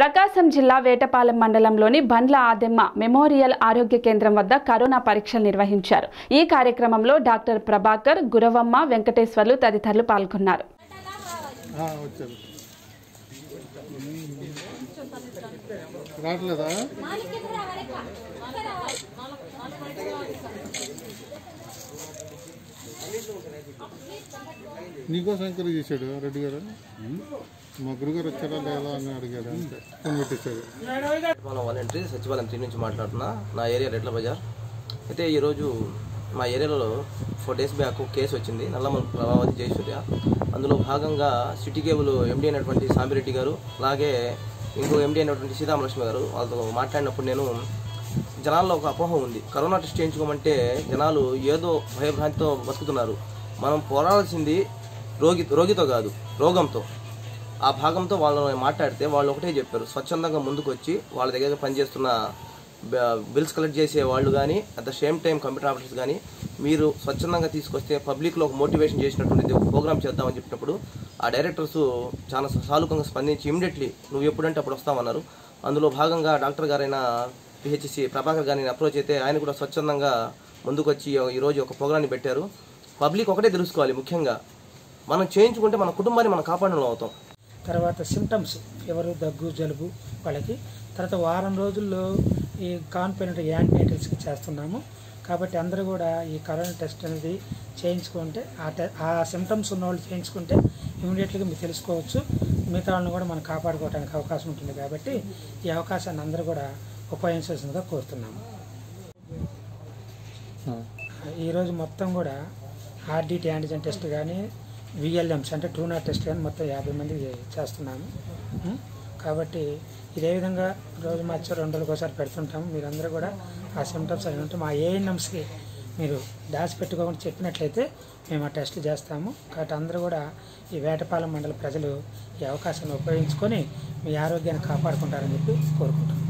ప్రకాశం జిల్లా వేటపాలెం మండలంలోని బండ్ల ఆదెమ్మ మెమోరియల్ ఆరోగ్య కేంద్రం వద్ద కరోనా పరీక్షలు నిర్వహించారు ఈ కార్యక్రమంలో డాక్టర్ ప్రభాకర్ గురవమ్మ వెంకటేశ్వర్లు తదితరులు పాల్గొన్నారు ఆ, వచ్చారు రావట్లేదా నీకోసం ఎంకరేజ్ చేశాడు రెడ్డి గారు మా గురుగారు వచ్చారా లేదా అని అడిగాడు అంతే ఫోన్ పెట్టేశాడు మనం వాలంటరీ సచివాలయం త్రీ నుంచి మాట్లాడుతున్నా నా ఏరియా రెడ్ల బజార్ అయితే ఈరోజు మా ఏరియాలో ఫోర్ డేస్ బ్యాక్ కేసు వచ్చింది నల్లమల ప్రభావతి జయసూర్య అందులో భాగంగా సిటీ కేబుల్ ఎండీ అయినటువంటి సాంబిరెడ్డి గారు అలాగే ఇంకో ఎండీ అయినటువంటి సీతామలక్ష్మి గారు వాళ్ళతో మాట్లాడినప్పుడు నేను జనాల్లో ఒక అపోహ ఉంది కరోనా టెస్ట్ చేయించుకోమంటే జనాలు ఏదో భయభ్రాంతితో బతుకుతున్నారు మనం పోరాడాల్సింది రోగి రోగితో కాదు రోగంతో ఆ భాగంతో వాళ్ళని మాట్లాడితే వాళ్ళు ఒకటే చెప్పారు స్వచ్ఛందంగా ముందుకు వచ్చి వాళ్ళ దగ్గర పనిచేస్తున్న బ- బిల్స్ కలెక్ట్ చేసే వాళ్ళు కానీ at the same time computer operators కానీ మీరు స్వచ్ఛందంగా తీసుకొస్తే పబ్లిక్లో ఒక మోటివేషన్ చేసినటువంటిది ఒక ప్రోగ్రామ్ చేద్దామని చెప్పినప్పుడు ఆ డైరెక్టర్స్ చాలా సానుకంగా స్పందించి ఇమీడియట్లీ నువ్వు ఎప్పుడంటే అప్పుడు వస్తామన్నారు అందులో భాగంగా డాక్టర్ గారైన పిహెచ్సి ప్రభాకర్ గారిని అప్రోచ్ అయితే ఆయన కూడా స్వచ్ఛందంగా ముందుకు వచ్చి ఈరోజు ఒక ప్రోగ్రాన్ని పెట్టారు పబ్లిక్ ఒకటే తెలుసుకోవాలి ముఖ్యంగా మనం చేయించుకుంటే మన కుటుంబాన్ని మనం కాపాడడం అవుతాం తర్వాత సిమ్టమ్స్ ఎవరు దగ్గు జలుబు వాళ్ళకి తర్వాత వారం రోజుల్లో ఈ కాన్ఫిడెంట్ యాంటీనైటల్స్కి చేస్తున్నాము కాబట్టి అందరూ కూడా ఈ కరోనా టెస్ట్ అనేది చేయించుకుంటే ఆ టె ఆ సిమ్టమ్స్ ఉన్న వాళ్ళు చేయించుకుంటే ఇమీడియట్గా మీరు తెలుసుకోవచ్చు మిగతా వాళ్ళని కూడా మనం కాపాడుకోవడానికి అవకాశం ఉంటుంది కాబట్టి ఈ అవకాశాన్ని అందరూ కూడా ఉపయోగించాల్సిందిగా కోరుతున్నాము ఈరోజు మొత్తం కూడా ఆర్డిటి యాంటిజెన్ టెస్ట్ కానీ విఎల్ఎంస్ అంటే టూ నాట్ టెస్ట్ కానీ మొత్తం యాభై మంది చేస్తున్నాము ఉం? కాబట్టి ఇదే విధంగా రోజు మధ్య రెండు రోజులకు ఒకసారి పెడుతుంటాము మీరందరూ కూడా ఆ సిమ్టమ్స్ అని ఉంటే మా ఏఎన్ఎంస్కి మీరు దాచి పెట్టుకోకుండా చెప్పినట్లయితే మేము ఆ టెస్ట్ చేస్తాము కాబట్టి అందరూ కూడా ఈ వేటపాలెం మండల ప్రజలు ఈ అవకాశాన్ని ఉపయోగించుకొని మీ ఆరోగ్యాన్ని కాపాడుకుంటారని చెప్పి కోరుకుంటున్నాం